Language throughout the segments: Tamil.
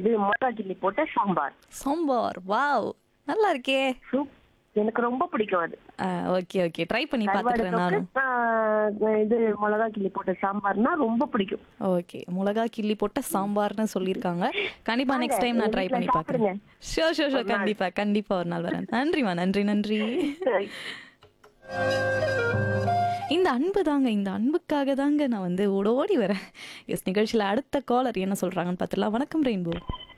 இது மிளகா கிள்ளி போட்ட சாம்பார் சாம்பார் வாவ் நல்லா இருக்கே சூப் எனக்கு ரொம்ப பிடிக்கும் அது ஓகே ஓகே ட்ரை பண்ணி கருவாடு பார்த்துக்கிறேன் நானும் தொக்கு, ஆஹ், இது மிளகா கிள்ளி போட்ட சாம்பார்னா ரொம்ப பிடிக்கும் ஓகே மிளகா கிள்ளி போட்ட சாம்பார்னு சொல்லியிருக்காங்க கண்டிப்பா நெக்ஸ்ட் டைம் நான் ட்ரை வீட்ல பண்ணி பார்க்குறேன் ஷோர் ஷோர் ஷோர் கண்டிப்பா கண்டிப்பா ஒரு நாள் வரேன் நன்றிமா நன்றி நன்றி இந்த அன்பு தாங்க இந்த அன்புக்காக தாங்க நான் வந்து ஓடோடி வரேன் எஸ் நிகழ்ச்சியில் அடுத்த காலர் என்ன சொல்றாங்கன்னு பார்த்துலாம் வணக்கம் ரெயின்போ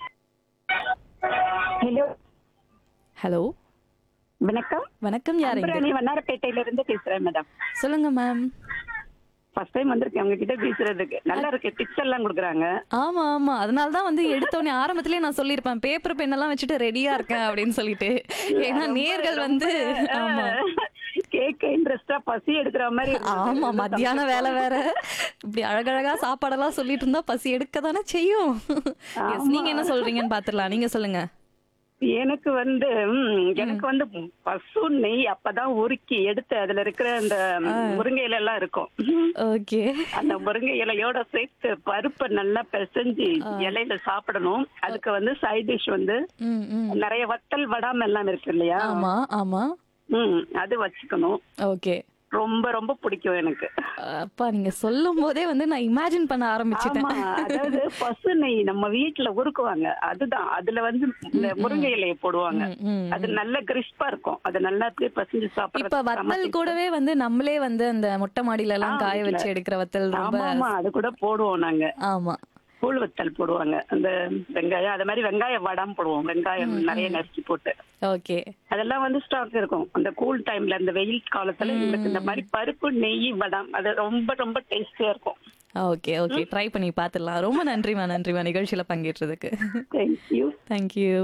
ஹலோ ஹலோ வணக்கம் வணக்கம் யாருங்க அன்புராணி வண்ணாரப்பேட்டையில இருந்து பேசுறேன் மேடம் சொல்லுங்க மேம் ஃபர்ஸ்ட் டைம் வந்திருக்கேன் உங்ககிட்ட பேசுறதுக்கு நல்லா இருக்கு டிப்ஸ் எல்லாம் கொடுக்குறாங்க ஆமா ஆமா அதனால தான் வந்து எடுத்தோடனே ஆரம்பத்திலே நான் சொல்லியிருப்பேன் பேப்பர் பென் எல்லாம் வச்சுட்டு ரெடியா இருக்கேன் அப்படின்னு சொல்லிட்டு ஏன்னா நேர்கள் வந்து ஆமா கேட்க இன்ட்ரெஸ்டா பசி எடுக்கிற மாதிரி இருக்கு. ஆமா மத்தியான வேலை வேற இப்படி அழகழகா சாப்பாடெல்லாம் சொல்லிட்டு இருந்தா பசி எடுக்க தானே செய்யும் Yes, நீங்க என்ன சொல்றீங்கன்னு பாத்துடலாம் நீங்க சொல்லுங்க எனக்கு வந்து ம், எனக்கு வந்து பசு நெய் அப்பதான் உருக்கி எடுத்து அதுல இருக்கிற அந்த முருங்கை இலை எல்லாம் இருக்கும் ஓகே அந்த முருங்கை இலையோட சேர்த்து பருப்பை நல்லா பிசைஞ்சு இலையில சாப்பிடணும் அதுக்கு வந்து சைட் டிஷ் வந்து ம் ம் நிறைய வத்தல் வடாம எல்லாம் இருக்கு இல்லையா ஆமா ஆமா ம் அது வச்சுக்கணும் ஓகே ரொம்ப ரொம்ப பிடிக்கும் எனக்கு அப்பா நீங்க சொல்லும் போதே வந்து நான் இமேஜின் பண்ண ஆரம்பிச்சிட்டேன் ஆமா அதாவது பசு நெய் நம்ம வீட்டுல உருக்குவாங்க அதுதான் அதுல வந்து இந்த முருங்கை இலையை போடுவாங்க ம், ம். அது நல்ல கிறிஸ்பா இருக்கும் அது நல்லா அப்படியே பசஞ்சு இப்ப சாப்பிடுறது வத்தல் கூடவே வந்து நம்மளே வந்து அந்த மொட்டை மாடியில எல்லாம் காய வச்சு எடுக்கிற வத்தல் ரொம்ப ஆமா ஆமா அது கூட போடுவோம் நாங்க ஆமா கூழ் வத்தல் போடுவாங்க அந்த வெங்காயம் அது மாதிரி வெங்காய வடம் போடுவோம் வெங்காயம் நிறைய நறுக்கி போட்டு ஓகே அதெல்லாம் வந்து ஸ்டாக் இருக்கும் அந்த கூல் டைம்ல இந்த வெயில் காலத்துல எங்களுக்கு இந்த மாதிரி பருப்பு நெய் வடம் அது ரொம்ப ரொம்ப டேஸ்டியா இருக்கும் ஓகே ஓகே ட்ரை பண்ணி பார்த்துடலாம் ரொம்ப நன்றிமா நன்றிமா நிகழ்ச்சியில பங்கேற்றதுக்கு தேங்க்யூ தேங்க்யூ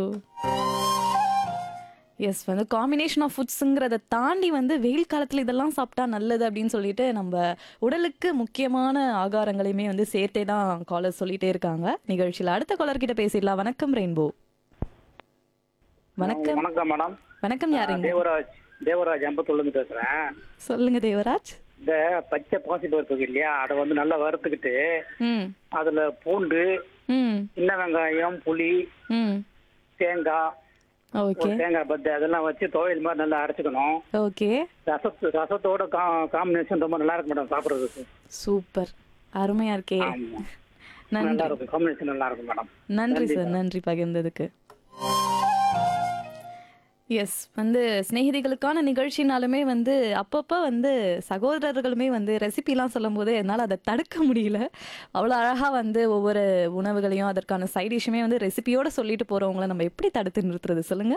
எஸ் வந்து காம்பினேஷன் ஆஃப் ஃபுட்ஸுங்கிறத தாண்டி வந்து வெயில் காலத்தில் இதெல்லாம் சாப்பிட்டா நல்லது அப்படின்னு சொல்லிட்டு நம்ம உடலுக்கு முக்கியமான ஆகாரங்களையுமே வந்து சேர்த்தே தான் காலர் சொல்லிட்டே இருக்காங்க நிகழ்ச்சியில் அடுத்த காலர் கிட்ட பேசிடலாம் வணக்கம் ரெயின்போ வணக்கம் வணக்கம் மேடம் வணக்கம் யாருங்க தேவராஜ் தேவராஜ் அம்பத்தூர்லேருந்து பேசுறேன் சொல்லுங்க தேவராஜ் இந்த பச்சை பாசி பருப்பு இல்லையா அதை வந்து நல்லா வறுத்துக்கிட்டு ம் அதுல பூண்டு ம் சின்ன வெங்காயம் புளி ம் தேங்காய் ஓகே ஒரு தேங்காய் பத்து அதெல்லாம் வச்சு துவையல் மாதிரி நல்லா அரைச்சுக்கணும் ஓகே ரசத்து ரசத்தோட கா காம்பினேஷன் ரொம்ப நல்லா இருக்கும் மேடம் சாப்பிட்றதுக்கு சூப்பர் அருமையா இருக்கே ஆமா நல்லா நன்றி இருக்கும் காம்பினேஷன் நல்லா இருக்கும் மேடம் நன்றி சார் நன்றி பகிர்ந்ததுக்கு எஸ் வந்து சிநேகிதிகளுக்கான நிகழ்ச்சினாலுமே வந்து அப்பப்போ வந்து சகோதரர்களுமே வந்து ரெசிபிலாம் சொல்லும்போது என்னால் அதை தடுக்க முடியல அவ்வளோ அழகாக வந்து ஒவ்வொரு உணவுகளையும் அதற்கான சைட் டிஷ்ஷுமே வந்து ரெசிபியோட சொல்லிட்டு போகிறவங்கள நம்ம எப்படி தடுத்து நிறுத்துறது சொல்லுங்க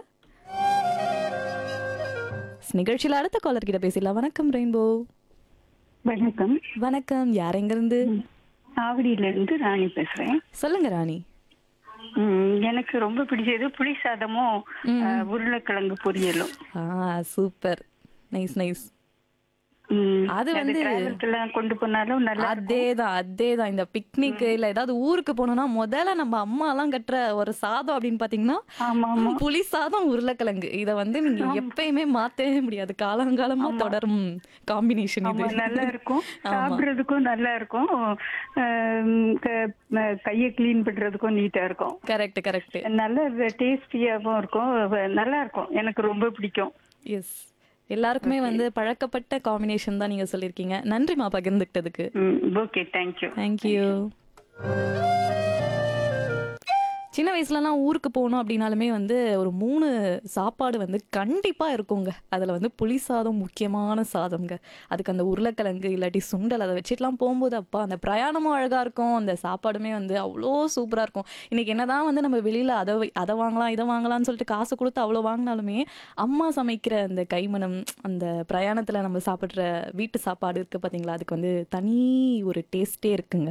நிகழ்ச்சியில் அடுத்த காலர் கிட்ட பேசிடலாம் வணக்கம் ரெயின்போ வணக்கம் வணக்கம் யார் எங்கேருந்து ஆவடியில இருந்து ராணி பேசுறேன் சொல்லுங்க ராணி ம், எனக்கு ரொம்ப பிடிச்சது புளி சாதமும் அஹ், உருளைக்கிழங்கு பொரியலும் ஆ சூப்பர் நைஸ் நைஸ் ம், அது வந்து- டிராவல்ஸ்லாம் கொண்டு போனாலும் நல்லா அதேதான் அதேதான் இந்த பிக்னிக் இல்ல ஏதாவது ஊருக்கு போனோம்னா முதல்ல நம்ம அம்மா எல்லாம் கட்டுற ஒரு சாதம் அப்படின்னு பாத்தீங்கன்னா ஆமா ஆமா புளி சாதம் உருளைக்கிழங்கு இத வந்து நீங்க எப்பயுமே மாத்தவே முடியாது காலங்காலமா தொடரும் காம்பினேஷன் ஆமா இது நல்லா இருக்கும் ஆமா. சாப்பிடுறதுக்கும் நல்லா இருக்கும் ஆம், க- ம- கையை கிளீன் பண்றதுக்கும் நீட்டா இருக்கும் கரெக்ட் கரெக்ட் நல்ல டேஸ்டியாவும் இருக்கும் வ- நல்லா இருக்கும் எனக்கு ரொம்ப பிடிக்கும் எஸ் எல்லாருக்குமே வந்து பழக்கப்பட்ட காம்பினேஷன் தான் நீங்க சொல்லியிருக்கீங்க நன்றிமா பகிர்ந்துக்கிட்டதுக்கு ஓகே தேங்க்யூ தேங்க்யூ சின்ன வயசுலலாம் ஊருக்கு போகணும் அப்படின்னாலுமே வந்து ஒரு மூணு சாப்பாடு வந்து கண்டிப்பாக இருக்குங்க அதில் வந்து புளி சாதம் முக்கியமான சாதம்ங்க அதுக்கு அந்த உருளைக்கிழங்கு இல்லாட்டி சுண்டல் அதை வச்சுட்டுலாம் போகும்போது அப்பா அந்த பிரயாணமும் அழகாக இருக்கும் அந்த சாப்பாடுமே வந்து அவ்வளோ சூப்பராக இருக்கும் இன்னைக்கு என்னதான் வந்து நம்ம வெளியில் அதை வை- அதை வாங்கலாம் இதை வாங்கலாம்னு சொல்லிட்டு காசு கொடுத்து அவ்வளோ வாங்கினாலுமே அம்மா சமைக்கிற அந்த கைமணம் அந்த பிரயாணத்தில் நம்ம சாப்பிட்ற வீட்டு சாப்பாடு இருக்குது பார்த்தீங்களா அதுக்கு வந்து தனி ஒரு டேஸ்டே இருக்குங்க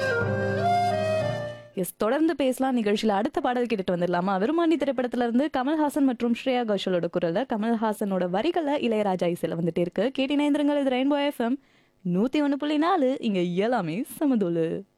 எஸ் தொடர்ந்து பேசலாம் நிகழ்ச்சியில் அடுத்த பாடல் கேட்டுட்டு வந்துடலாமா விருமாண்டி திரைப்படத்துல இருந்து கமல்ஹாசன் மற்றும் ஸ்ரேயா கோஷலோட குரல்ல கமல்ஹாசனோட வரிகளை இளையராஜா இசையில வந்துட்டே இருக்கு கேட்டினேந்திரங்கள் இது ரெயின்போ எஃப்எம் நூத்தி ஒன்று புள்ளி நாலு இங்க எல்லாமே சமதோலு